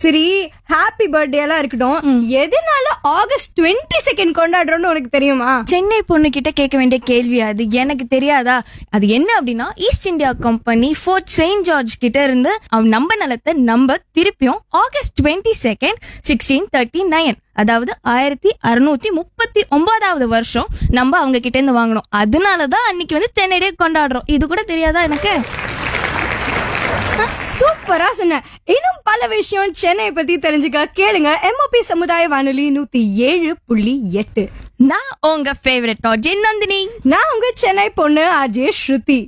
சரி happy birthday எல்லாம் இருக்கட்டும் எதனால ஆகஸ்ட் டுவெண்ட்டி செகண்ட் கொண்டாடுறோம்னு உனக்கு தெரியுமா சென்னை பொண்ணு கிட்ட கேட்க வேண்டிய கேள்வி அது எனக்கு தெரியாதா அது என்ன அப்படின்னா east India company fort saint George கிட்ட இருந்து அவன் நம்ப நிலத்தை நம்ப திருப்பியும் August twenty second sixteen thirty nine அதாவது ஆயிரத்தி அறுநூத்தி முப்பத்தி ஒன்பதாவது வருஷம் நம்ம அவங்க கிட்ட இருந்து வாங்கணும் அதனாலதான் அன்னைக்கு வந்து சென்னை டே கொண்டாடுறோம் இது கூட தெரியாதா எனக்கு சூப்பரா சொன்ன இன்னும் பல விஷயம் சென்னை பத்தி தெரிஞ்சுக்க கேளுங்க எம்ஓபி சமுதாய வானொலி நூத்தி ஏழு புள்ளி எட்டு நான் உங்க ஃபேவரட் நந்தினி நான் உங்க சென்னை பொண்ணு ஆர்ஜே ஸ்ருதி